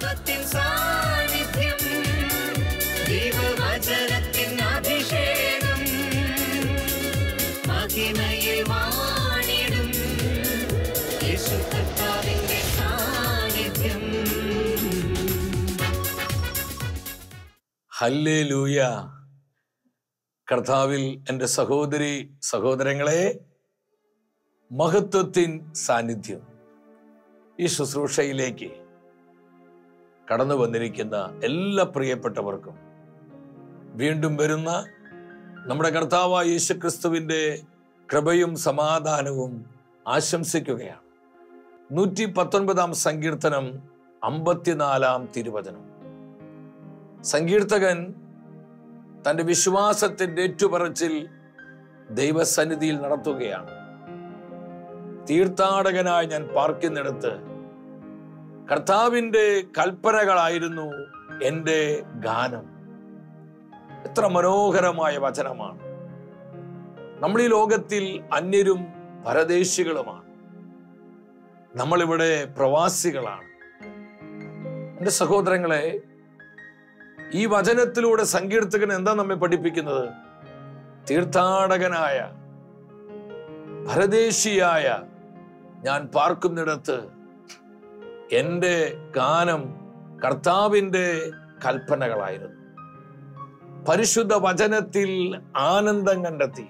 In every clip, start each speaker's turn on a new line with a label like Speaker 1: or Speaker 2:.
Speaker 1: മഹത്വത്തിൻ സാന്നിധ്യം ദൈവവചനത്തിൻ അഭിഷേകം മഹിമയിൽ വാണിടും യേശു കർത്താവിന്റെ സാന്നിധ്യം
Speaker 2: ഹല്ലേ ലൂയ കർത്താവിൽ എൻ്റെ സഹോദരി സഹോദരങ്ങളെ മഹത്വത്തിൻ സാന്നിധ്യം ഈ ശുശ്രൂഷയിലേക്ക് കടന്നു വന്നിരിക്കുന്ന എല്ലാ പ്രിയപ്പെട്ടവർക്കും വീണ്ടും വരുന്ന നമ്മുടെ കർത്താവായ യേശുക്രിസ്തുവിൻ്റെ കൃപയും സമാധാനവും ആശംസിക്കുകയാണ് നൂറ്റി പത്തൊൻപതാം സങ്കീർത്തനം അമ്പത്തിനാലാം തിരുവചനം സങ്കീർത്തകൻ തന്റെ വിശ്വാസത്തിന്റെ ഏറ്റുപറച്ചിൽ ദൈവസന്നിധിയിൽ നടത്തുകയാണ് തീർത്ഥാടകനായി ഞാൻ പാർക്കുന്നിടത്ത് കർത്താവിന്റെ കൽപ്പനകളായിരുന്നു എൻ്റെ ഗാനം എത്ര മനോഹരമായ വചനമാണ് നമ്മൾ ഈ ലോകത്തിൽ അന്യരും പരദേശികളുമാണ് നമ്മളിവിടെ പ്രവാസികളാണ് എൻ്റെ സഹോദരങ്ങളെ ഈ വചനത്തിലൂടെ സങ്കീർത്തകൻ എന്താ നമ്മെ പഠിപ്പിക്കുന്നത് തീർത്ഥാടകനായ പരദേശിയായ ഞാൻ പാർക്കുന്നിടത്ത് എൻ്റെ ഗാനം കർത്താവിൻ്റെ കൽപ്പനകളായിരുന്നു പരിശുദ്ധ വചനത്തിൽ ആനന്ദം കണ്ടെത്തി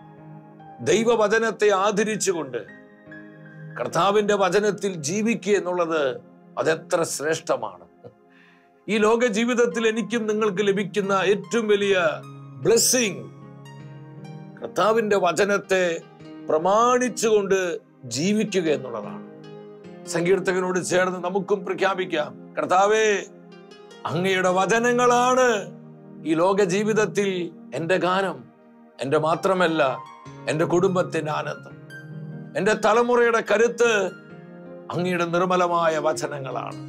Speaker 2: ദൈവവചനത്തെ ആദരിച്ചുകൊണ്ട് കർത്താവിൻ്റെ വചനത്തിൽ ജീവിക്കുക എന്നുള്ളത് അതെത്ര ശ്രേഷ്ഠമാണ് ഈ ലോക ജീവിതത്തിൽ എനിക്കും നിങ്ങൾക്ക് ലഭിക്കുന്ന ഏറ്റവും വലിയ ബ്ലെസ്സിങ് കർത്താവിന്റെ വചനത്തെ പ്രമാണിച്ചുകൊണ്ട് ജീവിക്കുക എന്നുള്ളതാണ് സങ്കീർത്തകനോട് ചേർന്ന് നമുക്കും പ്രഖ്യാപിക്കാം കർത്താവേ അങ്ങയുടെ വചനങ്ങളാണ് ഈ ലോക ജീവിതത്തിൽ എൻ്റെ ഗാനം എൻ്റെ മാത്രമല്ല എൻ്റെ കുടുംബത്തിന്റെ ആനന്ദം എൻ്റെ തലമുറയുടെ കരുത്ത് അങ്ങയുടെ നിർമ്മലമായ വചനങ്ങളാണ്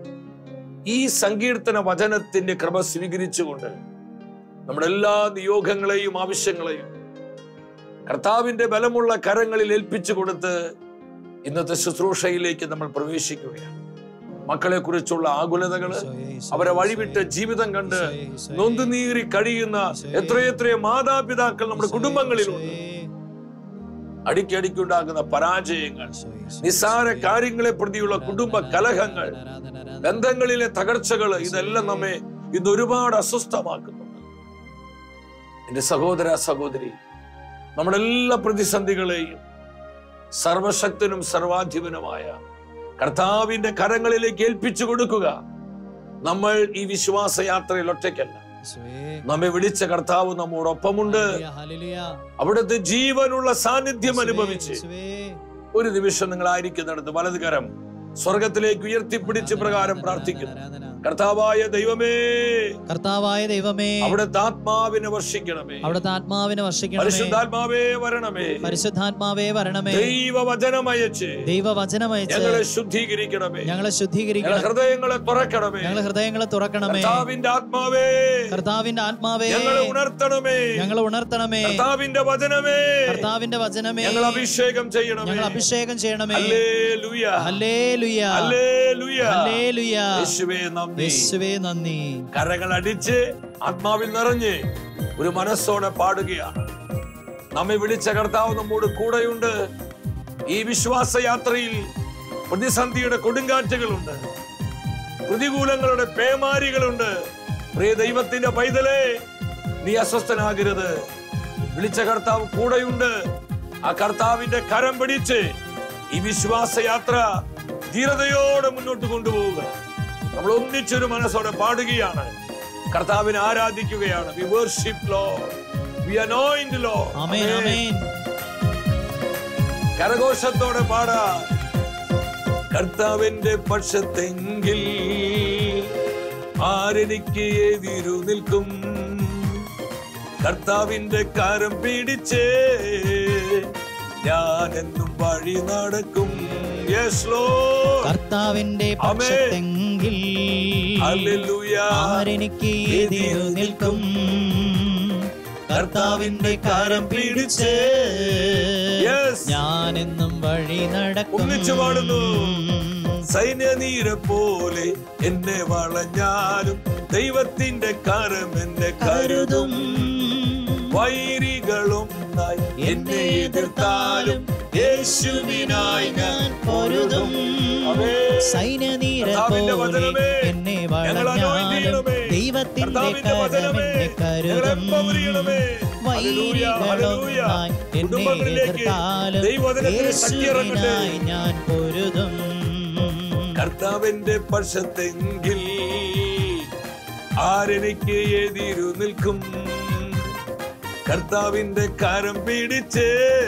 Speaker 2: ഈ സങ്കീർത്തന വചനത്തിന്റെ കൃപ സ്വീകരിച്ചുകൊണ്ട് നമ്മുടെ എല്ലാ നിയോഗങ്ങളെയും ആവശ്യങ്ങളെയും കർത്താവിന്റെ ബലമുള്ള കരങ്ങളിൽ ഏൽപ്പിച്ചു കൊടുത്ത് ഇന്നത്തെ ശുശ്രൂഷയിലേക്ക് നമ്മൾ പ്രവേശിക്കുകയാണ് മക്കളെ കുറിച്ചുള്ള ആകുലതകള് അവരെ വഴിവിട്ട് ജീവിതം കണ്ട് നൊന്തുനീറി കഴിയുന്ന എത്രയെത്രയോ മാതാപിതാക്കൾ നമ്മുടെ കുടുംബങ്ങളിലുണ്ട് അടിക്കടിക്കുണ്ടാകുന്ന പരാജയങ്ങൾ നിസ്സാര കാര്യങ്ങളെ പ്രതിയുള്ള കുടുംബ കലഹങ്ങൾ ബന്ധങ്ങളിലെ തകർച്ചകൾ ഇതെല്ലാം നമ്മെ ഇന്ന് ഒരുപാട് അസ്വസ്ഥമാക്കുന്നുണ്ട് എന്റെ സഹോദര സഹോദരി നമ്മുടെ എല്ലാ പ്രതിസന്ധികളെയും സർവശക്തനും സർവാധിപനുമായ കർത്താവിന്റെ കരങ്ങളിലേക്ക് ഏൽപ്പിച്ചു കൊടുക്കുക നമ്മൾ ഈ വിശ്വാസയാത്രയിൽ ഒറ്റയ്ക്കല്ല നമ്മെ വിളിച്ച കർത്താവ് നമ്മോടൊപ്പമുണ്ട് അവിടുത്തെ ജീവനുള്ള സാന്നിധ്യം അനുഭവിച്ച് ഒരു നിമിഷം നിങ്ങൾ ആയിരിക്കുന്നിടത്ത് വലത് കരം സ്വർഗത്തിലേക്ക് ഉയർത്തിപ്പിടിച്ച് പ്രകാരം പ്രാർത്ഥിക്കുന്നു കർത്താവായ ദൈവമേ
Speaker 3: കർത്താവായ ദൈവമേ
Speaker 2: അവിടുത്തെ ആത്മാവിനെ വർഷിക്കണമേ
Speaker 3: അവിടുത്തെ ആത്മാവിനെ വർഷിക്കണമേ
Speaker 2: പരിശുദ്ധാത്മാവേ വരണമേ
Speaker 3: പരിശുദ്ധാത്മാവേ വരണമേ
Speaker 2: ദൈവവചനം അയച്ച്
Speaker 3: ദൈവവചനമയച്ച്
Speaker 2: ഞങ്ങളെ ശുദ്ധീകരിക്കണമേ
Speaker 3: ഞങ്ങളെ
Speaker 2: ഞങ്ങളെ
Speaker 3: ശുദ്ധീകരിക്കണം
Speaker 2: ഹൃദയങ്ങളെ തുറക്കണമേ
Speaker 3: ഞങ്ങളെ ഹൃദയങ്ങളെ തുറക്കണമേ
Speaker 2: കർത്താവിന്റെ ആത്മാവേ
Speaker 3: കർത്താവിന്റെ ആത്മാവേ
Speaker 2: ഞങ്ങളെ ഉണർത്തണമേ
Speaker 3: ഞങ്ങളെ ഉണർത്തണമേ
Speaker 2: കർത്താവിന്റെ വചനമേ
Speaker 3: കർത്താവിന്റെ വചനമേ
Speaker 2: ഞങ്ങൾ അഭിഷേകം ചെയ്യണമേ
Speaker 3: ഞങ്ങൾ അഭിഷേകം ചെയ്യണമേ
Speaker 2: ഹല്ലേലൂയ
Speaker 3: ഹല്ലേലൂയ
Speaker 2: ഹല്ലേലൂയ
Speaker 3: ഹല്ലേലൂയ
Speaker 2: യേശുവേ നന്ദി
Speaker 3: യേശുവേ നന്ദി
Speaker 2: കരങ്ങൾ അടിച്ച് ആത്മാവിൽ നിറഞ്ഞ് ഒരു മനസ്സോടെ പാടുകയാണ് നമ്മെ വിളിച്ച കർത്താവ് നമ്മോട് കൂടെയുണ്ട് ഈ വിശ്വാസ യാത്രയിൽ പ്രതിസന്ധിയുടെ കൊടുങ്കാറ്റുകളുണ്ട് പ്രതികൂലങ്ങളുടെ പേമാരികളുണ്ട് പ്രിയ ദൈവത്തിന്റെ പൈതലേ നീ അസ്വസ്ഥനാകരുത് വിളിച്ച കർത്താവ് കൂടെയുണ്ട് ആ കർത്താവിന്റെ കരം പിടിച്ച് ഈ വിശ്വാസ യാത്ര ധീരതയോടെ മുന്നോട്ട് കൊണ്ടുപോവുക നമ്മൾ ഒന്നിച്ചൊരു മനസ്സോടെ പാടുകയാണ് കർത്താവിനെ ആരാധിക്കുകയാണ് we worship Lord we anoint Lord
Speaker 3: amen amen
Speaker 2: കരഘോഷത്തോടെ പാടാ കർത്താവിന്റെ പക്ഷത്തെങ്കിൽ ആരെനിക്ക് എതിരു നിൽക്കും കർത്താവിന്റെ കരം പിടിച്ച് ഞാൻ എന്നും വഴി നടക്കും യെസ് ലോ
Speaker 3: കർത്താവിന്റെ
Speaker 2: ആമേൻ.
Speaker 3: പക്ഷത്തെങ്കിൽ
Speaker 2: ഹല്ലേലൂയ
Speaker 3: ആരെനിക്ക് എതിരു നിൽക്കും കർത്താവിന്റെ കാരം പിടിച്ച്
Speaker 2: Yes.
Speaker 3: ഞാൻ എന്നും വഴി നടക്കും
Speaker 2: ഒന്നിച്ചു പാടുന്നു. സൈന്യനീരെ പോലെ എന്നെ വളഞ്ഞാലും ദൈവത്തിന്റെ കരം എന്നെ കരുതും വൈരികളും എന്നെ എതിർത്താലും യേശുവിനായി ഞാൻ
Speaker 3: പൊരുതും
Speaker 2: ആമേൻ.
Speaker 3: സൈന്യനീര
Speaker 2: കർത്താവിന്റെ
Speaker 3: പോലെ
Speaker 2: വചനമേ,
Speaker 3: എന്നെ
Speaker 2: ഞങ്ങൾ anoint
Speaker 3: വളഞ്ഞാലും
Speaker 2: ചെയ്യണമേ.
Speaker 3: ദൈവത്തിന്റെ
Speaker 2: കർത്താവിന്റെ
Speaker 3: കരം
Speaker 2: വചനമേ,
Speaker 3: എന്നെ
Speaker 2: ഞങ്ങളെ
Speaker 3: കരുതും
Speaker 2: empower ചെയ്യണമേ. Hallelujah, hallelujah.
Speaker 3: വൈരികളൊന്നായി എന്നെ
Speaker 2: കുടുംബങ്ങളിലേക്ക്
Speaker 3: എതിർത്താലും
Speaker 2: ദൈവവചനത്തിന്റെ ശക്തി ഇറങ്ങട്ടെ.
Speaker 3: യേശുവിനായി ഞാൻ പൊരുതും
Speaker 2: കർത്താവിന്റെ പക്ഷത്തെങ്കിൽ ആരെനിക്ക് എതിരു നിൽക്കും കർത്താവിന്റെ കരം പിടിച്ച്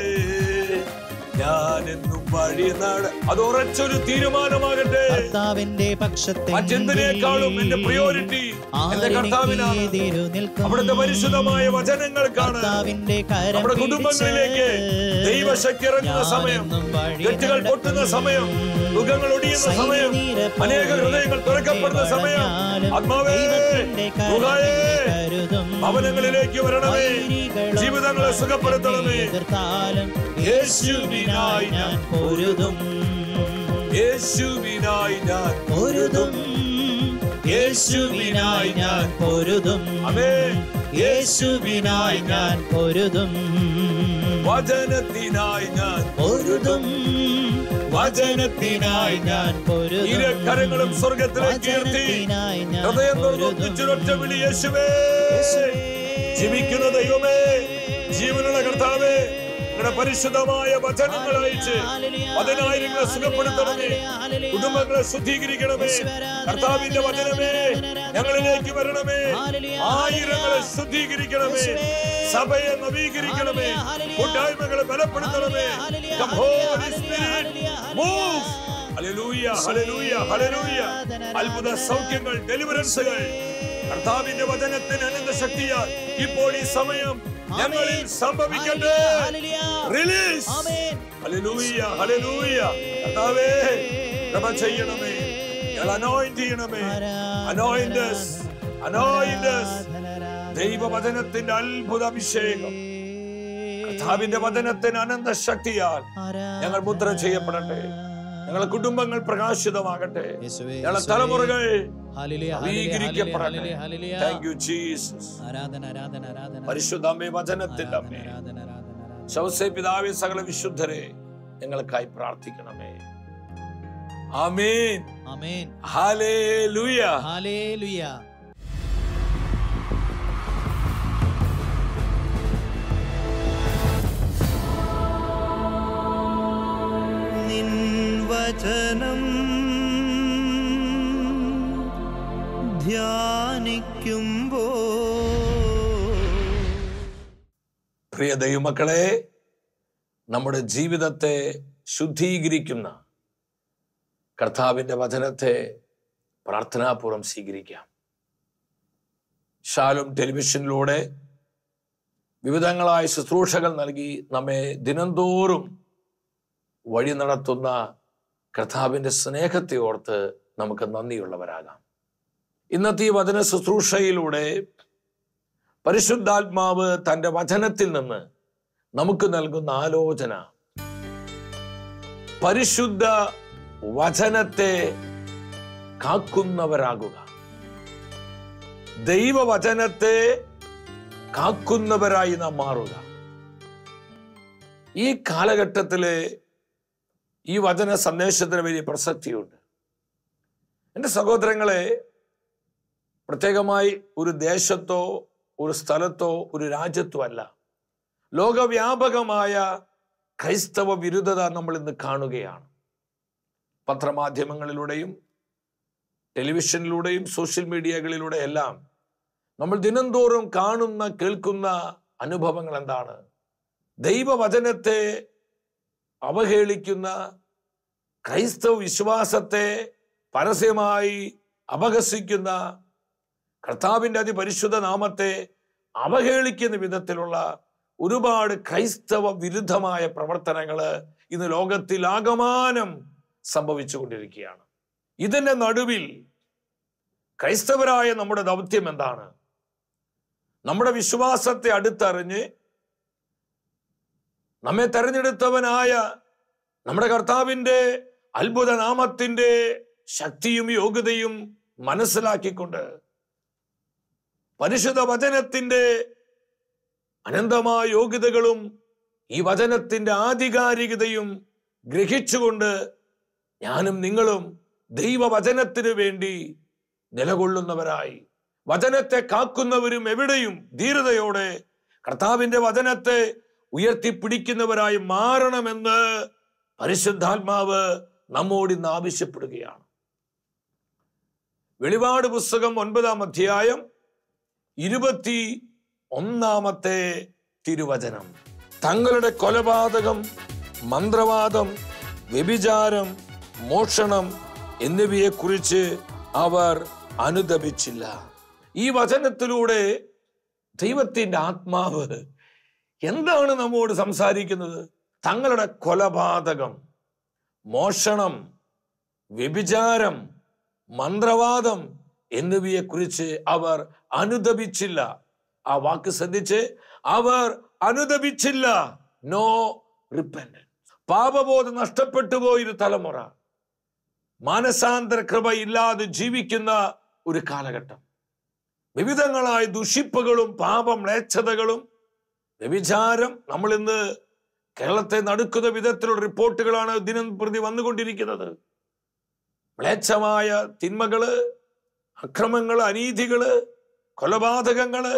Speaker 2: ഞാനെന്നും വഴി നാട് അത് ഉറച്ചൊരു തീരുമാനമാകട്ടെ
Speaker 3: കർത്താവിന്റെ
Speaker 2: മറ്റെന്തിനേക്കാളും എന്റെ പ്രിയോറിറ്റി എന്റെ കർത്താവിനാണ് അവിടുത്തെ പരിശുദ്ധമായ വചനങ്ങൾക്കാണ്
Speaker 3: കർത്താവിന്റെ കരം
Speaker 2: നമ്മുടെ കുടുംബങ്ങളിലേക്ക്
Speaker 3: പിടിച്ച്
Speaker 2: ദൈവശക്തി ഇറങ്ങുന്ന സമയം
Speaker 3: ഞാനെന്നും വഴി
Speaker 2: തെറ്റുകൾ പൊട്ടുന്ന സമയം ദുഃഖങ്ങൾ ഒടിയുന്ന സമയം അനേക ഹൃദയങ്ങൾ തുറക്കപ്പെടുന്ന സമയം ആത്മാവേ ഗുഹായേ, ഭവനങ്ങളിലേക്ക് വരണമേ ജീവിതങ്ങളെ സുഖപ്പെടുത്തണമേ
Speaker 3: യേശുവിനായി ഞാൻ പൊരുതും
Speaker 2: യേശുവിനായി ഞാൻ
Speaker 3: പൊരുതും യേശുവിനായി ഞാൻ പൊരുതും
Speaker 2: ആമേൻ.
Speaker 3: യേശുവിനായി ഞാൻ പൊരുതും
Speaker 2: വചനത്തിനായി ഞാൻ
Speaker 3: പൊരുതും വചനത്തിനായി ഞാൻ പൊരുതും
Speaker 2: ഇരക്കരങ്ങളും സ്വർഗത്തിലേക്ക് ഉയർത്തി
Speaker 3: വചനത്തിനായി ഞാൻ
Speaker 2: ഹൃദയം തുറന്ന്
Speaker 3: പൊരുതും.
Speaker 2: ഒന്നിച്ചൊരൊറ്റ വിളി യേശുവേ ജീവിക്കുന്ന ദൈവമേ ജീവനുള്ള കർത്താവേ നിങ്ങളുടെ പരിശുദ്ധമായ വചനങ്ങൾ അയച്ച് പതിനായിരങ്ങളെ സുഖപ്പെടുത്തണമേ കുടുംബങ്ങളെ ശുദ്ധീകരിക്കണമേ കർത്താവിന്റെ വചനമേ ഞങ്ങളിലേക്ക് വരണമേ ആയിരങ്ങളെ ശുദ്ധീകരിക്കണമേ സഭയെ നവീകരിക്കണമേ കൂട്ടായ്മകളെ ബലപ്പെടുത്തണമേ Come, Holy Spirit. Move. Hallelujah, hallelujah, hallelujah. അത്ഭുത സൗഖ്യങ്ങൾ ഡെലിവറൻസുകൾ കർത്താവിന്റെ വചനത്തിന് അനന്ത ശക്തിയാൽ ഇപ്പോൾ ഈ സമയം ഞങ്ങളിൽ സംഭവിക്കട്ടെ റിലീസ് ഹല്ലേലൂയ ഹല്ലേലൂയ കർത്താവേ കൃപ ചെയ്യണമേ ഞങ്ങൾ അനോയിന്റ് ചെയ്യണമേ അനോയിന്റസ് അനോയിന്റസ് ദൈവവചനത്തിന്റെ അത്ഭുത അഭിഷേകം കർത്താവിന്റെ വചനത്തിന് അനന്ത ശക്തിയാൽ ഞങ്ങൾ മുദ്ര ചെയ്യപ്പെടട്ടെ ഞങ്ങളുടെ കുടുംബങ്ങൾ പ്രകാശിതമാകട്ടെ ഞങ്ങളുടെ തലമുറകൾ നവീകരിക്കപ്പെടട്ടെ താങ്ക് യു ജീസസ്
Speaker 3: ആരാധന ആരാധന ആരാധന
Speaker 2: പരിശുദ്ധ അമ്മേ വചനത്തിന്റെ അമ്മേ
Speaker 3: ആരാധന ആരാധന
Speaker 2: ശവസേ പിതാവേ സകല വിശുദ്ധരെ ഞങ്ങൾക്കായി പ്രാർത്ഥിക്കണമേ ആമേൻ
Speaker 3: ആമേൻ
Speaker 2: ഹാലേലൂയ
Speaker 3: ഹല്ലേലൂയ
Speaker 4: നിൻ വചനം ധ്യാനിക്കുമ്പോ
Speaker 2: പ്രിയ ദൈവമക്കളെ നമ്മുടെ ജീവിതത്തെ ശുദ്ധീകരിക്കുന്ന കർത്താവിന്റെ വചനത്തെ പ്രാർത്ഥനാപൂർവ്വം സ്വീകരിക്കാം ശാലും ടെലിവിഷനിലൂടെ വിവിധങ്ങളായ ശുശ്രൂഷകൾ നൽകി നമ്മെ ദിനംതോറും വഴി നടത്തുന്ന കർത്താവിന്റെ സ്നേഹത്തെ ഓർത്ത് നമുക്ക് നന്ദിയുള്ളവരാകാം ഇന്നത്തെ ഈ വചന ശുശ്രൂഷയിലൂടെ പരിശുദ്ധാത്മാവ് തന്റെ വചനത്തിൽ നിന്ന് നമുക്ക് നൽകുന്ന ആലോചന പരിശുദ്ധ വചനത്തെ കാക്കുന്നവരാകുക ദൈവവചനത്തെ കാക്കുന്നവരായി നാം മാറുക ഈ കാലഘട്ടത്തിലെ ഈ വചന സന്ദേശത്തിന് വലിയ പ്രസക്തിയുണ്ട് എൻ്റെ സഹോദരങ്ങളെ പ്രത്യേകമായി ഒരു ദേശത്തോ ഒരു സ്ഥലത്തോ ഒരു രാജ്യത്തോ അല്ല ലോകവ്യാപകമായ ക്രൈസ്തവ വിരുദ്ധത നമ്മൾ ഇന്ന് കാണുകയാണ് പത്രമാധ്യമങ്ങളിലൂടെയും ടെലിവിഷനിലൂടെയും സോഷ്യൽ മീഡിയകളിലൂടെ എല്ലാം നമ്മൾ ദിനംതോറും കാണുന്ന കേൾക്കുന്ന അനുഭവങ്ങൾ എന്താണ് ദൈവവചനത്തെ അവഹേളിക്കുന്ന ക്രൈസ്തവ വിശ്വാസത്തെ പരസ്യമായി അപഹസിക്കുന്ന കർത്താവിന്റെ അതിപരിശുദ്ധ നാമത്തെ അവഹേളിക്കുന്ന വിധത്തിലുള്ള ഒരുപാട് ക്രൈസ്തവ വിരുദ്ധമായ പ്രവർത്തനങ്ങൾ ഇന്ന് ലോകത്തിൽ ആകമാനം സംഭവിച്ചുകൊണ്ടിരിക്കുകയാണ് ഇതിന്റെ നടുവിൽ ക്രൈസ്തവരായ നമ്മുടെ ദൗത്യം എന്താണ് നമ്മുടെ വിശ്വാസത്തെ അടുത്തറിഞ്ഞ് നമ്മെ തെരഞ്ഞെടുത്തവനായ നമ്മുടെ കർത്താവിന്റെ അത്ഭുത നാമത്തിന്റെ ശക്തിയും യോഗ്യതയും മനസ്സിലാക്കിക്കൊണ്ട് പരിശുദ്ധ വചനത്തിന്റെ അനന്തമായ യോഗ്യതകളും ഈ വചനത്തിന്റെ ആധികാരികതയും ഗ്രഹിച്ചുകൊണ്ട് ഞാനും നിങ്ങളും ദൈവവചനത്തിനു വേണ്ടി നിലകൊള്ളുന്നവരായി വചനത്തെ കാക്കുന്നവരും എവിടെയും ധീരതയോടെ കർത്താവിന്റെ വചനത്തെ ഉയർത്തിപ്പിടിക്കുന്നവരായി മാറണമെന്ന് പരിശുദ്ധാത്മാവ് നമ്മോട് ഇന്ന് ആവശ്യപ്പെടുകയാണ് വെളിപാട് പുസ്തകം ഒൻപതാം അധ്യായം ഇരുപത്തി ഒന്നാമത്തെ തിരുവചനം തങ്ങളുടെ കൊലപാതകം മന്ത്രവാദം വ്യഭിചാരം മോഷണം എന്നിവയെക്കുറിച്ച് അവർ അനുദപിച്ചില്ല ഈ വചനത്തിലൂടെ ദൈവത്തിന്റെ ആത്മാവ് എന്താണ് നമ്മോട് സംസാരിക്കുന്നത് തങ്ങളുടെ കൊലപാതകം മോഷണം വ്യഭിചാരം മന്ത്രവാദം എന്നിവയെക്കുറിച്ച് അവർ അനുദപിച്ചില്ല ആ വാക്ക് ശ്രദ്ധിച്ച് അവർ അനുദപിച്ചില്ല നോ റിപ്പൻഡൻസ് പാപബോധം നഷ്ടപ്പെട്ടു പോയൊരു തലമുറ മാനസാന്തര കൃപ ഇല്ലാതെ ജീവിക്കുന്ന ഒരു കാലഘട്ടം വിവിധങ്ങളായ ദുഷിപ്പുകളും പാപം മ്ലേച്ഛതകളും വ്യഭിചാരം നമ്മൾ ഇന്ന് കേരളത്തെ നടുക്കുന്ന വിധത്തിലുള്ള റിപ്പോർട്ടുകളാണ് ദിനം പ്രതി വന്നുകൊണ്ടിരിക്കുന്നത് മ്ലേച്ഛമായ തിന്മകള് അക്രമങ്ങള് അനീതികള് കൊലപാതകങ്ങള്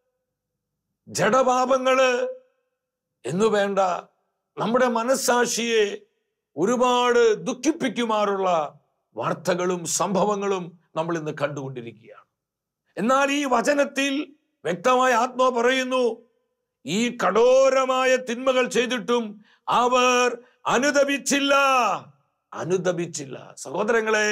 Speaker 2: ജഡപാപങ്ങള് എന്നു വേണ്ട നമ്മുടെ മനസ്സാക്ഷിയെ ഒരുപാട് ദുഃഖിപ്പിക്കുമാറുള്ള വാർത്തകളും സംഭവങ്ങളും നമ്മൾ ഇന്ന് കണ്ടുകൊണ്ടിരിക്കുകയാണ് എന്നാൽ ഈ വചനത്തിൽ വ്യക്തമായ ആത്മാ പറയുന്നു ഈ കഠോരമായ തിന്മകൾ ചെയ്തിട്ടും അവർ അനുദപിച്ചില്ല അനുദപിച്ചില്ല സഹോദരങ്ങളെ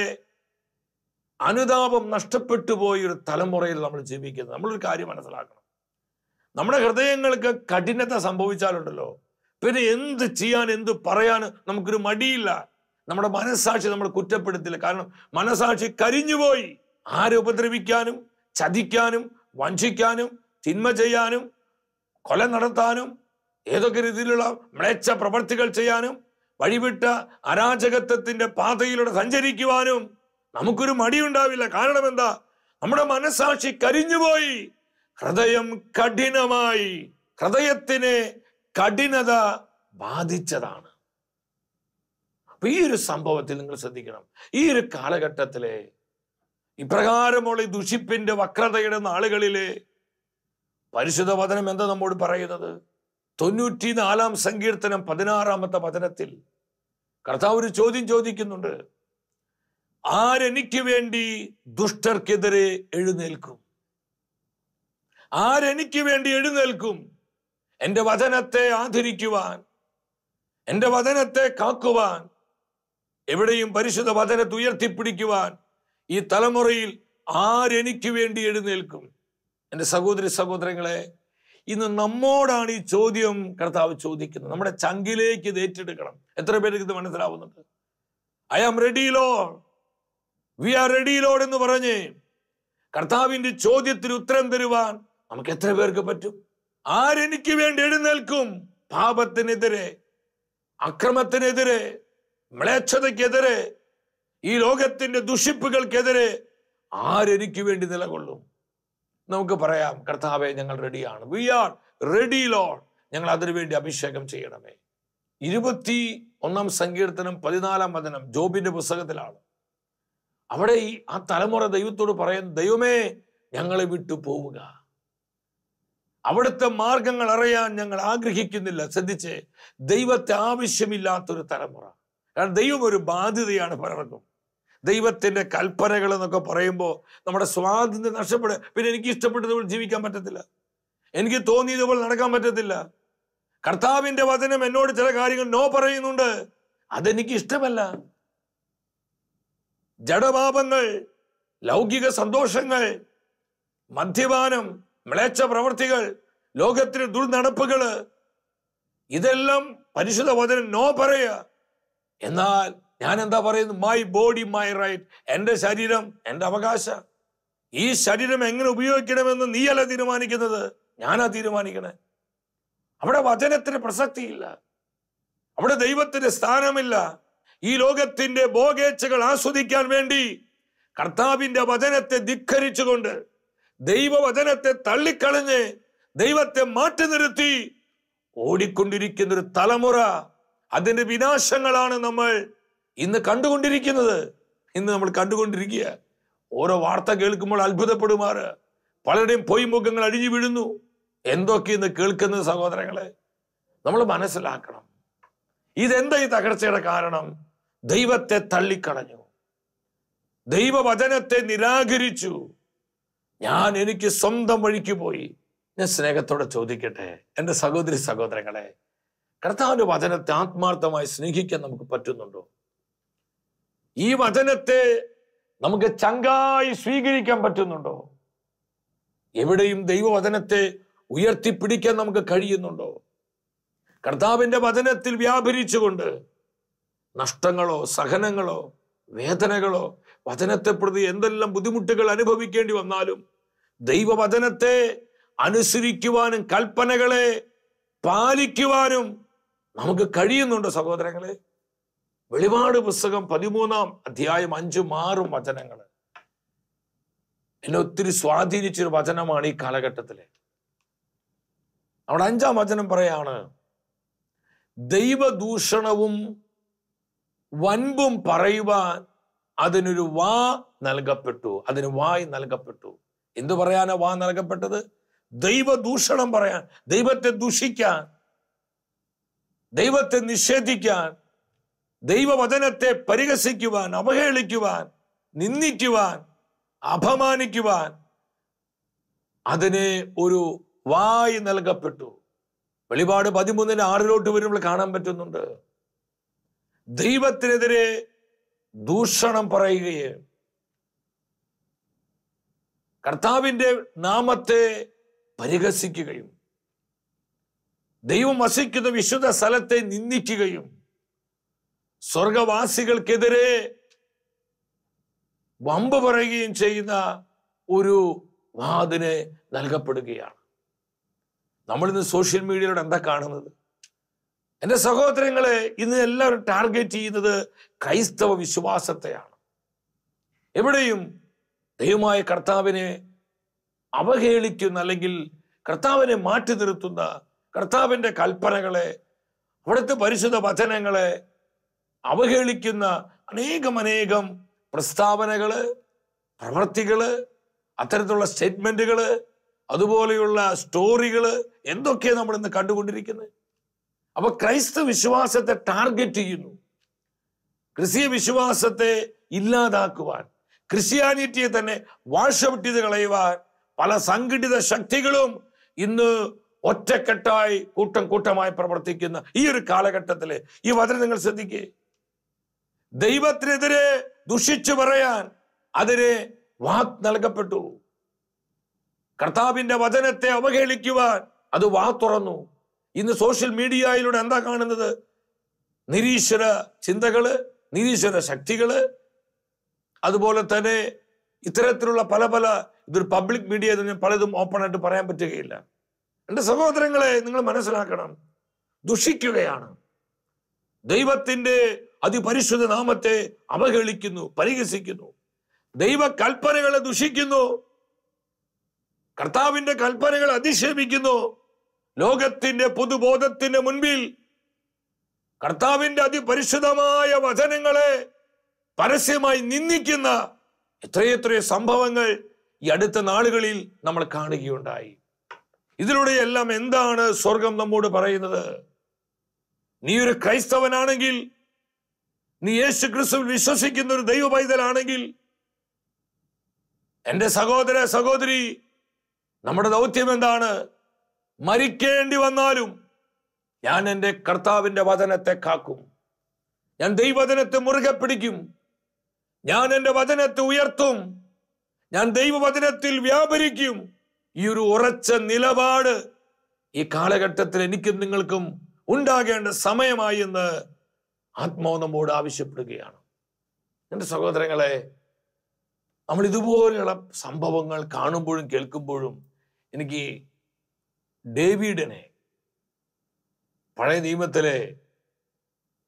Speaker 2: അനുതാപം നഷ്ടപ്പെട്ടു പോയ ഒരു തലമുറയിൽ നമ്മൾ ജീവിക്കുന്നത് നമ്മളൊരു കാര്യം മനസ്സിലാക്കണം നമ്മുടെ ഹൃദയങ്ങൾക്ക് കഠിനത സംഭവിച്ചാലുണ്ടല്ലോ പിന്നെ എന്ത് ചെയ്യാൻ എന്ത് പറയാൻ നമുക്കൊരു മടിയില്ല നമ്മുടെ മനസ്സാക്ഷി നമ്മൾ കുറ്റപ്പെടുത്തില്ല കാരണം മനസ്സാക്ഷി കരിഞ്ഞുപോയി ആരെ ഉപദ്രവിക്കാനും ചതിക്കാനും വഞ്ചിക്കാനും തിന്മ ചെയ്യാനും കൊല നടത്താനും ഏതൊക്കെ രീതിയിലുള്ള മ്ലേച്ഛ പ്രവർത്തികൾ ചെയ്യാനും വഴിവിട്ട അരാജകത്വത്തിന്റെ പാതയിലൂടെ സഞ്ചരിക്കുവാനും നമുക്കൊരു മടിയുണ്ടാവില്ല കാരണം എന്താ നമ്മുടെ മനസ്സാക്ഷി കരിഞ്ഞുപോയി ഹൃദയം കഠിനമായി ഹൃദയത്തിനെ കഠിനത ബാധിച്ചതാണ് അപ്പൊ ഈ ഒരു സംഭവത്തിൽ നിങ്ങൾ ശ്രദ്ധിക്കണം ഈ ഒരു കാലഘട്ടത്തിലെ ഇപ്രകാരമുള്ള ഈ ദുഷിപ്പിന്റെ വക്രതയുടെ നാളുകളിലെ പരിശുദ്ധ വചനം എന്താ നമ്മോട് പറയുന്നത് തൊണ്ണൂറ്റി നാലാം സങ്കീർത്തനം പതിനാറാമത്തെ വചനത്തിൽ കർത്താവ് ഒരു ചോദ്യം ചോദിക്കുന്നുണ്ട് ആരെനിക്ക് വേണ്ടി ദുഷ്ടർക്കെതിരെ എഴുന്നേൽക്കും ആരെനിക്ക് വേണ്ടി എഴുന്നേൽക്കും എന്റെ വചനത്തെ ആദരിക്കുവാൻ എന്റെ വചനത്തെ കാക്കുവാൻ എവിടെയും പരിശുദ്ധ വചനത്തെ ഉയർത്തിപ്പിടിക്കുവാൻ ഈ തലമുറയിൽ ആരെനിക്ക് വേണ്ടി എഴുന്നേൽക്കും എൻ്റെ സഹോദരി സഹോദരങ്ങളെ ഇന്ന് നമ്മോടാണ് ഈ ചോദ്യം കർത്താവ് ചോദിക്കുന്നത് നമ്മുടെ ചങ്കിലേക്ക് ഇത് ഏറ്റെടുക്കണം എത്ര പേർക്ക് ഇത് മനസ്സിലാവുന്നുണ്ട് I am ready Lord we are ready Lord എന്ന് പറഞ്ഞ് കർത്താവിന്റെ ചോദ്യത്തിന് ഉത്തരം തരുവാൻ നമുക്ക് എത്ര പേർക്ക് പറ്റും ആരെനിക്ക് വേണ്ടി എഴുന്നേൽക്കും പാപത്തിനെതിരെ അക്രമത്തിനെതിരെ മ്ലേച്ഛതയ്ക്കെതിരെ ഈ ലോകത്തിന്റെ ദുഷിപ്പുകൾക്കെതിരെ ആരെനിക്ക് വേണ്ടി നിലകൊള്ളും നമുക്ക് പറയാം കർത്താവെ ഞങ്ങൾ റെഡിയാണ് വി ആർ റെഡി ലോഡ് ഞങ്ങൾ അതിനുവേണ്ടി അഭിഷേകം ചെയ്യണമേ ഇരുപത്തി ഒന്നാം സങ്കീർത്തനം പതിനാലാം വചനം ജോബിന്റെ പുസ്തകത്തിലാണ് അവിടെ ഈ ആ തലമുറ ദൈവത്തോട് പറയുന്നു ദൈവമേ ഞങ്ങളെ വിട്ടു പോവുക അവിടുത്തെ മാർഗങ്ങൾ അറിയാൻ ഞങ്ങൾ ആഗ്രഹിക്കുന്നില്ല ശ്രദ്ധിച്ച് ദൈവത്തെ ആവശ്യമില്ലാത്തൊരു തലമുറ കാരണം ദൈവം ഒരു ബാധ്യതയാണ് പലർക്കും ദൈവത്തിന്റെ കൽപ്പനകൾ എന്നൊക്കെ പറയുമ്പോൾ നമ്മുടെ സ്വാതന്ത്ര്യം നഷ്ടപ്പെടുക പിന്നെ എനിക്ക് ഇഷ്ടപ്പെട്ടതുപോലെ ജീവിക്കാൻ പറ്റത്തില്ല എനിക്ക് തോന്നിയതുപോലെ നടക്കാൻ പറ്റത്തില്ല കർത്താവിന്റെ വചനം എന്നോട് ചില കാര്യങ്ങൾ നോ പറയുന്നുണ്ട് അതെനിക്ക് ഇഷ്ടമല്ല ജഡപാപങ്ങൾ ലൗകിക സന്തോഷങ്ങൾ മദ്യപാനം മ്ലേച്ഛ പ്രവർത്തികൾ ലോകത്തിന് ദുർനടപ്പുകള് ഇതെല്ലാം പരിശുദ്ധ വചനം നോ പറയുക എന്നാൽ ഞാൻ എന്താ പറയുന്നത് മൈ ബോഡി മൈ റൈറ്റ് എൻ്റെ ശരീരം എൻ്റെ അവകാശ ഈ ശരീരം എങ്ങനെ ഉപയോഗിക്കണമെന്ന് നീയല്ല തീരുമാനിക്കുന്നത് ഞാനാ തീരുമാനിക്കണേ അവിടെ വചനത്തിന് പ്രസക്തിയില്ല അവിടെ ദൈവത്തിന് സ്ഥാനമില്ല ഈ ലോകത്തിന്റെ ഭോഗേച്ഛകൾ ആസ്വദിക്കാൻ വേണ്ടി കർത്താവിന്റെ വചനത്തെ ധിക്കരിച്ചുകൊണ്ട് ദൈവവചനത്തെ തള്ളിക്കളഞ്ഞ് ദൈവത്തെ മാറ്റി നിർത്തി ഓടിക്കൊണ്ടിരിക്കുന്ന ഒരു തലമുറ അതിന്റെ വിനാശങ്ങളാണ് നമ്മൾ ഇന്ന് കണ്ടുകൊണ്ടിരിക്കുന്നത് ഇന്ന് നമ്മൾ കണ്ടുകൊണ്ടിരിക്കുക ഓരോ വാർത്ത കേൾക്കുമ്പോൾ അത്ഭുതപ്പെടുമാറ് പലരുടെയും പൊയ്മുഖങ്ങൾ അഴിഞ്ഞു വീഴുന്നു എന്തൊക്കെ ഇന്ന് കേൾക്കുന്നത് സഹോദരങ്ങളെ നമ്മൾ മനസ്സിലാക്കണം ഇതെന്താ ഈ തകർച്ചയുടെ കാരണം ദൈവത്തെ തള്ളിക്കളഞ്ഞു ദൈവവചനത്തെ നിരാകരിച്ചു ഞാൻ എനിക്ക് സ്വന്തം വഴിക്ക് പോയി ഞാൻ സ്നേഹത്തോടെ ചോദിക്കട്ടെ എൻ്റെ സഹോദരി സഹോദരങ്ങളെ കർത്താവിന്റെ വചനത്തെ ആത്മാർത്ഥമായി സ്നേഹിക്കാൻ നമുക്ക് പറ്റുന്നുണ്ടോ ഈ വചനത്തെ നമുക്ക് ചങ്കായി സ്വീകരിക്കാൻ പറ്റുന്നുണ്ടോ എവിടെയും ദൈവവചനത്തെ ഉയർത്തിപ്പിടിക്കാൻ നമുക്ക് കഴിയുന്നുണ്ടോ കർത്താവിന്റെ വചനത്തിൽ വ്യാപരിച്ചുകൊണ്ട് നഷ്ടങ്ങളോ സഹനങ്ങളോ വേദനകളോ വചനത്തെ പ്രതി എന്തെല്ലാം ബുദ്ധിമുട്ടുകൾ അനുഭവിക്കേണ്ടി വന്നാലും ദൈവവചനത്തെ അനുസരിക്കുവാനും കൽപ്പനകളെ പാലിക്കുവാനും നമുക്ക് കഴിയുന്നുണ്ട് സഹോദരങ്ങളെ വെളിപാട് പുസ്തകം പതിമൂന്നാം അധ്യായം അഞ്ചും ആറും വചനങ്ങൾ എന്നെ ഒത്തിരി സ്വാധീനിച്ചൊരു വചനമാണ് ഈ കാലഘട്ടത്തിലെ അവിടെ അഞ്ചാം വചനം പറയാണ് ദൈവദൂഷണവും വൻപും പറയുവാൻ അതിനൊരു വാ നൽകപ്പെട്ടു അതിന് വായ് നൽകപ്പെട്ടു എന്തു പറയാനാ വാ നൽകപ്പെട്ടത് ദൈവദൂഷണം പറയാൻ ദൈവത്തെ ദൂഷിക്കാൻ ദൈവത്തെ നിഷേധിക്കാൻ ദൈവവചനത്തെ പരിഹസിക്കുവാൻ അവഹേളിക്കുവാൻ നിന്ദിക്കുവാൻ അപമാനിക്കുവാൻ അതിന് ഒരു വായ് നൽകപ്പെട്ടു വെളിപാട് പതിമൂന്നിന് ആറിലോട്ട് വരുമ്പോൾ കാണാൻ പറ്റുന്നുണ്ട് ദൈവത്തിനെതിരെ ദൂഷണം പറയുകയും കർത്താവിന്റെ നാമത്തെ പരിഹസിക്കുകയും ദൈവം വസിക്കുന്ന വിശുദ്ധ സ്ഥലത്തെ നിന്ദിക്കുകയും സ്വർഗവാസികൾക്കെതിരെ വമ്പ് പറയുകയും ചെയ്യുന്ന ഒരു വാതിന് നൽകപ്പെടുകയാണ് നമ്മളിന്ന് സോഷ്യൽ മീഡിയയിലൂടെ എന്താ കാണുന്നത് എൻ്റെ സഹോദരങ്ങളെ ഇന്ന് എല്ലാവരും ടാർഗറ്റ് ചെയ്യുന്നത് ക്രൈസ്തവ വിശ്വാസത്തെയാണ് എവിടെയും ദൈവമായ കർത്താവിനെ അവഹേളിക്കുന്ന അല്ലെങ്കിൽ കർത്താവിനെ മാറ്റി നിർത്തുന്ന കർത്താവിന്റെ കൽപ്പനകളെ അവിടുത്തെ പരിശുദ്ധ വചനങ്ങളെ അവഹേളിക്കുന്ന അനേകം അനേകം പ്രസ്താവനകള് പ്രവർത്തികള് അത്തരത്തിലുള്ള സ്റ്റേറ്റ്മെന്റുകള് അതുപോലെയുള്ള സ്റ്റോറികള് എന്തൊക്കെയാണ് നമ്മൾ ഇന്ന് കണ്ടുകൊണ്ടിരിക്കുന്നത് അപ്പൊ ക്രൈസ്തവ വിശ്വാസത്തെ ടാർഗറ്റ് ചെയ്യുന്നു ക്രിസ്തീയ വിശ്വാസത്തെ ഇല്ലാതാക്കുവാൻ ക്രിസ്ത്യാനിറ്റിയെ തന്നെ വാഴ്ചവിട്ടിത് കളയുവാൻ പല സംഘടിത ശക്തികളും ഇന്ന് ഒറ്റക്കെട്ടായി കൂട്ടം കൂട്ടമായി പ്രവർത്തിക്കുന്ന ഈ ഒരു കാലഘട്ടത്തില് ഈ വചനം നിങ്ങൾ ശ്രദ്ധിക്കേ ദൈവത്തിനെതിരെ ദുഷിച്ചു പറയാൻ അതിന് വാക്ക് നൽകപ്പെട്ടു കർത്താവിന്റെ വചനത്തെ അവഹേളിക്കുവാൻ അത് വാ തുറന്നു ഇന്ന് സോഷ്യൽ മീഡിയയിലൂടെ എന്താ കാണുന്നത് നിരീശ്വര ചിന്തകള് നിരീശ്വര ശക്തികള് അതുപോലെ തന്നെ ഇത്തരത്തിലുള്ള പല പല ഇതൊരു പബ്ലിക് മീഡിയ തന്നെ പലതും ഓപ്പൺ ആയിട്ട് പറയാൻ പറ്റുകയില്ല എൻ്റെ സഹോദരങ്ങളെ നിങ്ങൾ മനസ്സിലാക്കണം ദുഷിക്കുകയാണ് ദൈവത്തിന്റെ അതിപരിശുദ്ധ നാമത്തെ അവഹേളിക്കുന്നു പരിഹസിക്കുന്നു ദൈവ കൽപ്പനകളെ ദുഷിക്കുന്നു കർത്താവിന്റെ കൽപ്പനകൾ അധിക്ഷേപിക്കുന്നു ലോകത്തിന്റെ പൊതുബോധത്തിന്റെ മുൻപിൽ കർത്താവിന്റെ അതിപരിശുദ്ധമായ വചനങ്ങളെ പരസ്യമായി നിന്ദിക്കുന്ന എത്രയെത്രയോ സംഭവങ്ങൾ ഈ അടുത്ത നാളുകളിൽ നമ്മൾ കാണുകയുണ്ടായി ഇതിലൂടെയെല്ലാം എന്താണ് സ്വർഗം നമ്മോട് പറയുന്നത് നീ ഒരു ക്രൈസ്തവനാണെങ്കിൽ നീ യേശു ക്രിസ്തുവിൽ വിശ്വസിക്കുന്ന ഒരു ദൈവ പൈതലാണെങ്കിൽ എന്റെ സഹോദര സഹോദരി നമ്മുടെ ദൗത്യം എന്താണ് മരിക്കേണ്ടി വന്നാലും ഞാൻ എൻ്റെ കർത്താവിന്റെ വചനത്തെ കാക്കും ഞാൻ ദൈവവചനത്തെ മുറുകെ പിടിക്കും ഞാൻ എൻ്റെ വചനത്തെ ഉയർത്തും ഞാൻ ദൈവവചനത്തിൽ വ്യാപരിക്കും ഈ ഒരു ഉറച്ച നിലപാട് ഈ കാലഘട്ടത്തിൽ എനിക്കും നിങ്ങൾക്കും ഉണ്ടാകേണ്ട സമയമായി എന്ന് ആത്മാവ് നമ്മോട് ആവശ്യപ്പെടുകയാണ് എൻ്റെ സഹോദരങ്ങളെ നമ്മൾ ഇതുപോലെയുള്ള സംഭവങ്ങൾ കാണുമ്പോഴും കേൾക്കുമ്പോഴും എനിക്ക് ഡേവിഡിനെ പഴയ നിയമത്തിലെ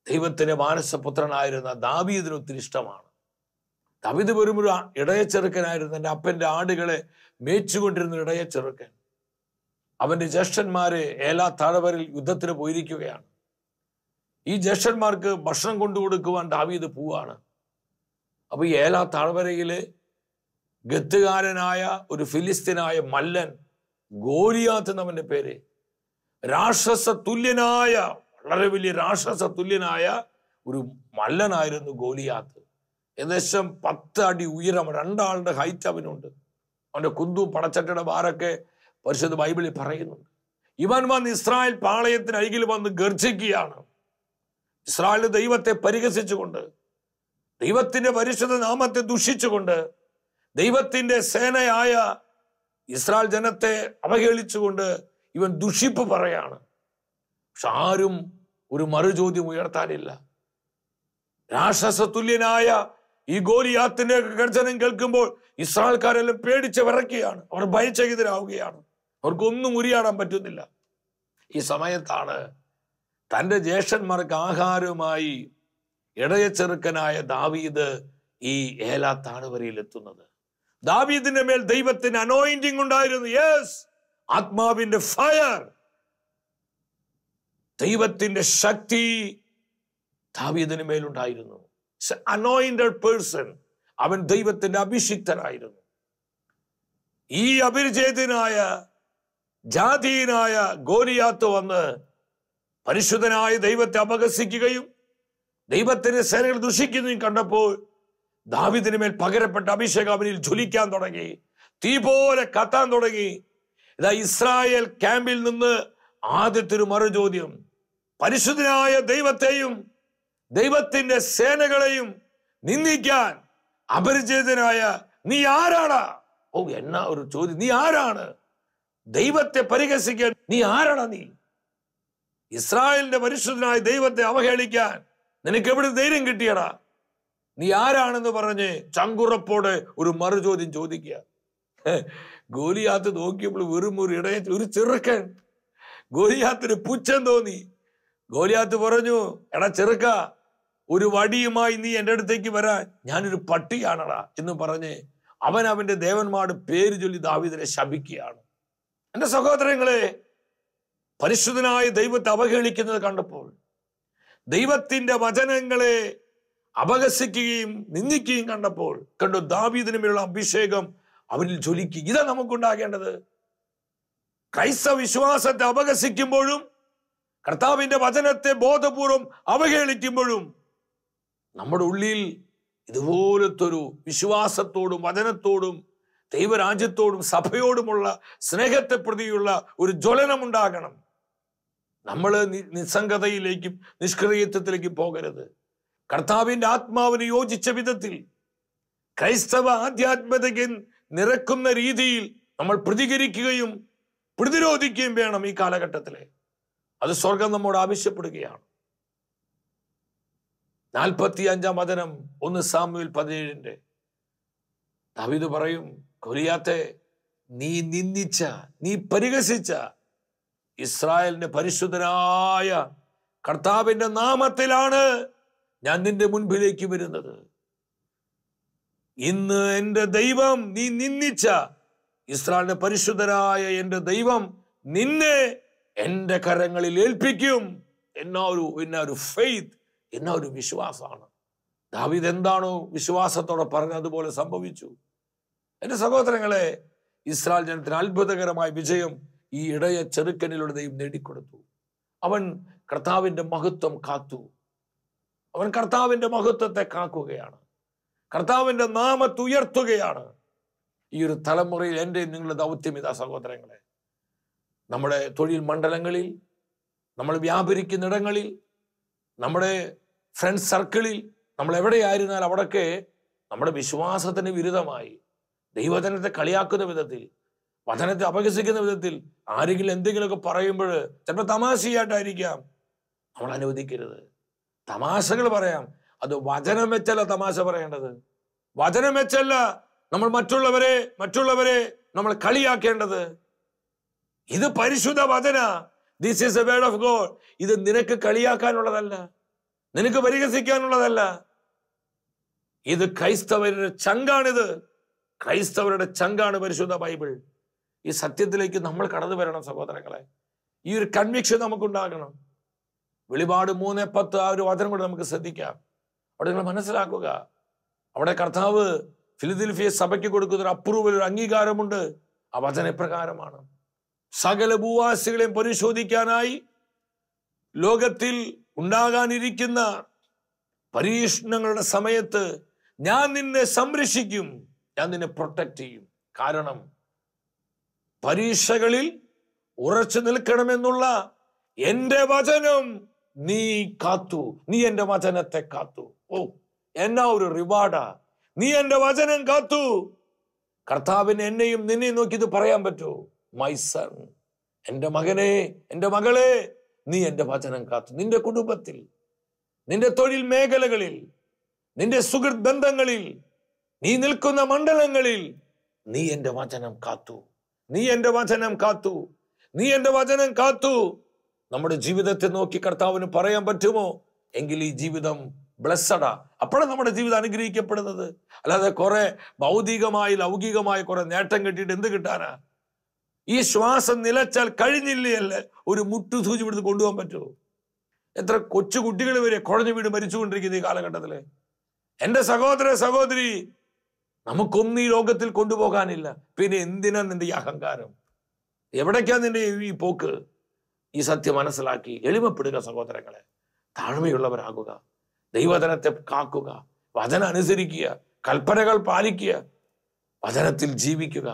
Speaker 2: ദൈവത്തിന്റെ മാനസപുത്രനായിരുന്ന ദാവീദിന് ഒത്തിരി ഇഷ്ടമാണ് ദാവീദ് വെറും ഒരു ഇടയച്ചെറുക്കനായിരുന്നു എൻ്റെ അപ്പന്റെ ആടുകളെ മേച്ചുകൊണ്ടിരുന്ന ഇടയച്ചെറുക്കൻ അവന്റെ ജ്യേഷ്ഠന്മാരെ ഏലാ താഴവരിൽ യുദ്ധത്തിന് പോയിരിക്കുകയാണ് ഈ ജ്യേഷ്ഠന്മാർക്ക് ഭക്ഷണം കൊണ്ടു കൊടുക്കുവാൻ ദാവീദ് പോവാണ് അപ്പൊ ഈ ഏലാ താഴ്വരയില് ഗത്തുകാരനായ ഒരു ഫിലിസ്തീനായ മല്ലൻ ഗോലിയാത്ത് എന്നവന്റെ പേര് രാക്ഷസ തുല്യനായ വളരെ വലിയ രാക്ഷസ തുല്യനായ ഒരു മല്ലനായിരുന്നു ഗോലിയാത്ത് ഏകദേശം പത്ത് അടി ഉയരം രണ്ടാളുടെ ഹൈറ്റ് അവനുണ്ട് അവന്റെ കുന്തും പടച്ചട്ടയുടെ ബാറൊക്കെ പരിശുദ്ധ ബൈബിളിൽ പറയുന്നുണ്ട് ഇവൻ വന്ന് ഇസ്രായേൽ പാളയത്തിന് അരികിൽ വന്ന് ഗർജിക്കുകയാണ് ഇസ്രായേൽ ദൈവത്തെ പരിഹസിച്ചുകൊണ്ട് ദൈവത്തിന്റെ പരിശുദ്ധ നാമത്തെ ദുഷിച്ചുകൊണ്ട് ദൈവത്തിന്റെ സേനയായ ഇസ്രായേൽ ജനത്തെ അവഹേളിച്ചുകൊണ്ട് ഇവൻ ദുഷിപ്പ് പറയാണ് പക്ഷെ ആരും ഒരു മറുചോദ്യം ഉയർത്താനില്ല രാക്ഷസ തുല്യനായ ഈ ഗോലിയാത്തിന്റെ ഗർജനം കേൾക്കുമ്പോൾ ഇസ്രായേൽക്കാരെല്ലാം പേടിച്ച് വിറയ്ക്കുകയാണ് അവർ ഭയചകിതരാവുകയാണ് അവർക്കൊന്നും ഉരിയാടാൻ പറ്റുന്നില്ല ഈ സമയത്താണ് തന്റെ ജ്യേഷ്ഠന്മാർക്ക് ആഹാരവുമായി ഇടയച്ചെറുക്കനായ ദാവീദ് ഈ ഏലാ താഴ്വരയിൽ എത്തുന്നത് ദാവീദിന്റെ മേൽ ദൈവത്തിന് അനോയിന്റിംഗ് ഉണ്ടായിരുന്നു യെസ് ആത്മാവിന്റെ ഫയർ ദൈവത്തിന്റെ ശക്തി ദാവീദിന് മേലുണ്ടായിരുന്നു അനോയിന്റഡ് പേഴ്സൺ അവൻ ദൈവത്തിന്റെ അഭിഷിക്തനായിരുന്നു ഈ അപരിചയത്തിനായ ജാതീയനായ ഗോലിയാത്ത് വന്ന് പരിശുദ്ധനായ ദൈവത്തെ അപകസിക്കുകയും ദൈവത്തിന്റെ സേനകൾ ദുഷിക്കുന്നതും കണ്ടപ്പോൾ ദാവിദിന് മേൽ പകരപ്പെട്ട അഭിഷേകം അവനിൽ ജ്വലിക്കാൻ തുടങ്ങി തീ പോലെ കത്താൻ തുടങ്ങി ഇതാ ഇസ്രായേൽ ക്യാമ്പിൽ നിന്ന് ആദ്യത്തെ ഒരു മറുചോദ്യം പരിശുദ്ധനായ ദൈവത്തെയും ദൈവത്തിന്റെ സേനകളെയും നിന്ദിക്കാൻ അപരിചിതനായ നീ ആരാടാ ഓ എന്നാ ഒരു ചോദ്യം നീ ആരാണ് ദൈവത്തെ പരിഹസിക്കാൻ നീ ആരാടാ നീ ഇസ്രായേലിന്റെ പരിശുദ്ധനായ ദൈവത്തെ അവഹേളിക്കാൻ നിനക്ക് എവിടെ ധൈര്യം കിട്ടിയടാ നീ ആരാണെന്ന് പറഞ്ഞ് ചങ്കുറപ്പോടെ ഒരു മറുചോദ്യം ചോദിക്കുക ഹേ, ഗോലിയാത്ത് നോക്കിയപ്പോൾ വെറും ഒരു ഇടയ ഒരു ചെറുക്കൻ ഗോലിയാത്തിന് പുച്ഛം തോന്നി ഗോലിയാത്ത് പറഞ്ഞു എടാ ചെറുക്ക ഒരു വടിയുമായി നീ എൻ്റെ അടുത്തേക്ക് വരാൻ ഞാനൊരു പട്ടിയാണടാ എന്ന് പറഞ്ഞ് അവൻ അവന്റെ ദേവന്മാരുടെ പേര് ചൊല്ലി ദാവീദിനെ ശപിക്കുകയാണ് എന്റെ സഹോദരങ്ങളെ പരിശുദ്ധനായ ദൈവത്തെ അവഹേളിക്കുന്നത് കണ്ടപ്പോൾ ദൈവത്തിന്റെ വചനങ്ങളെ അപഹസിക്കുകയും നിന്ദിക്കുകയും കണ്ടപ്പോൾ കണ്ടു ദാവീദിന് മേലുള്ള അഭിഷേകം അവനിൽ ജ്വലിക്കുക ഇതാ നമുക്കുണ്ടാകേണ്ടത് ക്രൈസ്തവ വിശ്വാസത്തെ അപഹസിക്കുമ്പോഴും കർത്താവിന്റെ വചനത്തെ ബോധപൂർവം അവഹേളിക്കുമ്പോഴും നമ്മുടെ ഉള്ളിൽ ഇതുപോലത്തെ ഒരു വിശ്വാസത്തോടും വചനത്തോടും ദൈവരാജ്യത്തോടും സഭയോടുമുള്ള സ്നേഹത്തെ പ്രതിയുള്ള ഒരു ജ്വലനം ഉണ്ടാകണം നമ്മൾ നിസ്സംഗതയിലേക്കും നിഷ്ക്രിയത്വത്തിലേക്കും പോകരുത് കർത്താവിന്റെ ആത്മാവിന് യോജിച്ച വിധത്തിൽ ക്രൈസ്തവ ആധ്യാത്മതയ്ക്ക് നിരക്കുന്ന രീതിയിൽ നമ്മൾ പ്രതികരിക്കുകയും പ്രതിരോധിക്കുകയും വേണം ഈ കാലഘട്ടത്തിലെ അത് സ്വർഗം നമ്മോട് ആവശ്യപ്പെടുകയാണ് നാൽപ്പത്തി അഞ്ചാം വചനം ഒന്ന് സാമുവിൽ പതിനേഴിന്റെ ദാവീദ് പറയും കൊലിയാത്തെ നീ നിന്ദിച്ച നീ പരിഹസിച്ച ഇസ്രായേലിന്റെ പരിശുദ്ധനായ കർത്താവിന്റെ നാമത്തിലാണ് ഞാൻ നിന്റെ മുൻപിലേക്ക് വരുന്നത് ഇന്ന് എൻ്റെ ദൈവം നീ നിന്ദിച്ച ഇസ്രായേലിന്റെ പരിശുദ്ധനായ എൻ്റെ ദൈവം നിന്നെ എൻ്റെ കരങ്ങളിൽ ഏൽപ്പിക്കും എന്നാ ഒരു എന്നാ ഒരു ഫെയ്ത്ത് എന്നാ ഒരു വിശ്വാസമാണ് ദാവീദ് എന്താണോ വിശ്വാസത്തോടെ പറഞ്ഞത് അതുപോലെ സംഭവിച്ചു എൻ്റെ സഹോദരങ്ങളെ ഇസ്രായേൽ ജനത്തിന് അത്ഭുതകരമായ വിജയം ഈ ഇടയ ചെറുക്കനിലൂടെ ദൈവം നേടിക്കൊടുത്തു അവൻ കർത്താവിന്റെ മഹത്വം കാത്തു അവൻ കർത്താവിന്റെ മഹത്വത്തെ കാക്കുകയാണ് കർത്താവിന്റെ നാമത്തെ ഉയർത്തുകയാണ് ഈ ഒരു തലമുറയിൽ എൻ്റെ നിങ്ങളുടെ ദൗത്യം ഇതാ സഹോദരങ്ങളെ നമ്മുടെ തൊഴിൽ മണ്ഡലങ്ങളിൽ നമ്മൾ വ്യാപരിക്കുന്നിടങ്ങളിൽ നമ്മുടെ ഫ്രണ്ട് സർക്കിളിൽ നമ്മൾ എവിടെയായിരുന്നാൽ അവിടൊക്കെ നമ്മുടെ വിശ്വാസത്തിന് വിരുദ്ധമായി ദൈവജനത്തെ കളിയാക്കുന്ന വിധത്തിൽ വചനത്തെ അപഹസിക്കുന്ന വിധത്തിൽ ആരെങ്കിലും എന്തെങ്കിലുമൊക്കെ പറയുമ്പോൾ ചിലപ്പോൾ തമാശയായിട്ടായിരിക്കാം നമ്മൾ അനുവദിക്കരുത് തമാശകൾ പറയാം അത് വചനം വെച്ചല്ല തമാശ പറയേണ്ടത് വചനം വെച്ചല്ല നമ്മൾ മറ്റുള്ളവരെ മറ്റുള്ളവരെ നമ്മൾ കളിയാക്കേണ്ടത് ഇത് പരിശുദ്ധ വചന this is a word of God ഇത് നിനക്ക് കളിയാക്കാനുള്ളതല്ല നിനക്ക് പരിഹസിക്കാനുള്ളതല്ല ഇത് ക്രൈസ്തവരുടെ ചങ്കാണിത് ക്രൈസ്തവരുടെ ചങ്കാണ് പരിശുദ്ധ ബൈബിൾ ഈ സത്യത്തിലേക്ക് നമ്മൾ കടന്നു വരണം സഹോദരങ്ങളെ ഈ ഒരു കൺവിക്ഷൻ നമുക്കുണ്ടാകണം വെളിപാട് മൂന്ന് പത്ത് ആ ഒരു വചനം കൂടെ നമുക്ക് ശ്രദ്ധിക്കാം അവിടെ നിങ്ങൾ മനസ്സിലാക്കുക അവിടെ കർത്താവ് ഫിലിദിൽഫിയ സഭയ്ക്ക് കൊടുക്കുന്ന ഒരു അപ്രൂവൽ ഒരു അംഗീകാരമുണ്ട് ആ വചനപ്രകാരമാണ് സകല ഭൂവാസികളെയും പരിശോധിക്കാനായി ലോകത്തിൽ ഉണ്ടാകാനിരിക്കുന്ന പരീക്ഷണങ്ങളുടെ സമയത്ത് ഞാൻ നിന്നെ സംരക്ഷിക്കും ഞാൻ നിന്നെ പ്രൊട്ടക്ട് ചെയ്യും കാരണം പരീക്ഷകളിൽ ഉറച്ചു നിൽക്കണമെന്നുള്ള എന്റെ വചനം നീ കാത്തു നീ എന്റെ വചനത്തെ കാത്തു ഓ എന്നാ ഒരു റിവാർഡാ നീ എന്റെ വചനം കാത്തു കർത്താവിന് എന്നെയും നിന്നെയും നോക്കി ഇത് പറയാൻ പറ്റൂ മൈ സൺ എന്റെ മകനെ എന്റെ മകളെ നീ എന്റെ വചനം കാത്തു നിന്റെ കുടുംബത്തിൽ നിന്റെ തൊഴിൽ മേഖലകളിൽ നിന്റെ സുഹൃത് ബന്ധങ്ങളിൽ നീ നിൽക്കുന്ന മണ്ഡലങ്ങളിൽ നീ എന്റെ വചനം കാത്തു നീ എന്റെ വചനം കാത്തു നീ എന്റെ വചനം കാത്തു നമ്മുടെ ജീവിതത്തെ നോക്കി കർത്താവിന് പറയാൻ പറ്റുമോ എങ്കിൽ ഈ ജീവിതം ബ്ലസ്സഡാ അപ്പോഴാണ് നമ്മുടെ ജീവിതം അനുഗ്രഹിക്കപ്പെടുന്നത് അല്ലാതെ കുറെ ഭൗതികമായി ലൗകികമായി കുറെ നേട്ടം കിട്ടിയിട്ട് എന്ത് കിട്ടാനാ ഈ ശ്വാസം നിലച്ചാൽ കഴിഞ്ഞില്ലേ അല്ലേ ഒരു മുട്ടുസൂചി ഇവിടുന്ന് കൊണ്ടുപോകാൻ പറ്റുമോ എത്ര കൊച്ചു കുട്ടികൾ വരെ കുഴഞ്ഞു വീട് മരിച്ചുകൊണ്ടിരിക്കുന്ന ഈ കാലഘട്ടത്തില് എന്റെ സഹോദര സഹോദരി നമുക്കൊന്നും ഈ ലോകത്തിൽ കൊണ്ടുപോകാനില്ല പിന്നെ എന്തിനാ നിന്റെ ഈ അഹങ്കാരം എവിടേക്കാ നിന്റെ ഈ പോക്ക് ഈ സത്യം മനസ്സിലാക്കി എളിമപ്പെടുക സഹോദരങ്ങളെ താഴ്മയുള്ളവരാകുക ദൈവവചനത്തെ കാക്കുക വചനം അനുസരിക്കുക കൽപ്പനകൾ പാലിക്കുക വചനത്തിൽ ജീവിക്കുക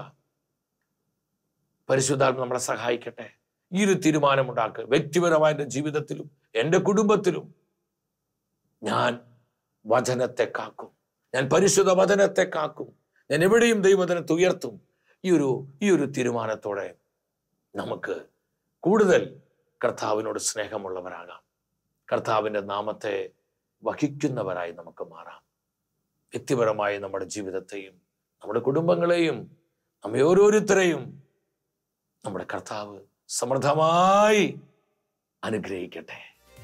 Speaker 2: പരിശുദ്ധാത്മ നമ്മളെ സഹായിക്കട്ടെ ഈ ഒരു തീരുമാനമുണ്ടാക്കുക വ്യക്തിപരമായ എൻ്റെ ജീവിതത്തിലും എൻ്റെ കുടുംബത്തിലും ഞാൻ വചനത്തെ കാക്കും ഞാൻ പരിശുദ്ധ വചനത്തെ കാക്കും ഞാൻ എവിടെയും ദൈവവചനത്തെ ഉയർത്തും ഈ ഒരു ഈ ഒരു തീരുമാനത്തോടെ നമുക്ക് കൂടുതൽ കർത്താവിനോട് സ്നേഹമുള്ളവരാകാം കർത്താവിൻ്റെ നാമത്തെ വഹിക്കുന്നവരായി നമുക്ക് മാറാം വ്യക്തിപരമായി നമ്മുടെ ജീവിതത്തെയും നമ്മുടെ കുടുംബങ്ങളെയും നമ്മെ ഓരോരുത്തരെയും നമ്മുടെ കർത്താവ് സമൃദ്ധമായി അനുഗ്രഹിക്കട്ടെ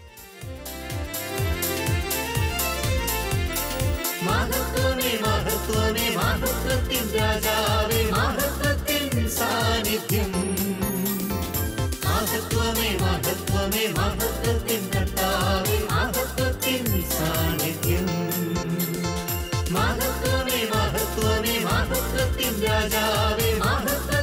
Speaker 1: മഹത്വമേ മഹത്വമേ മഹത്വത്തിൻ രാജാവേ മഹത്വത്തിൻ സാന്നിധ്യം മഹത്വമേ മഹത്വമേ മഹത്വത്തിൻ കർത്താവേ മഹത്വത്തിൻ സാന്നിധ്യം മഹത്വമേ മഹത്വമേ മഹത്വത്തിൻ രാജാവേ മഹത്വ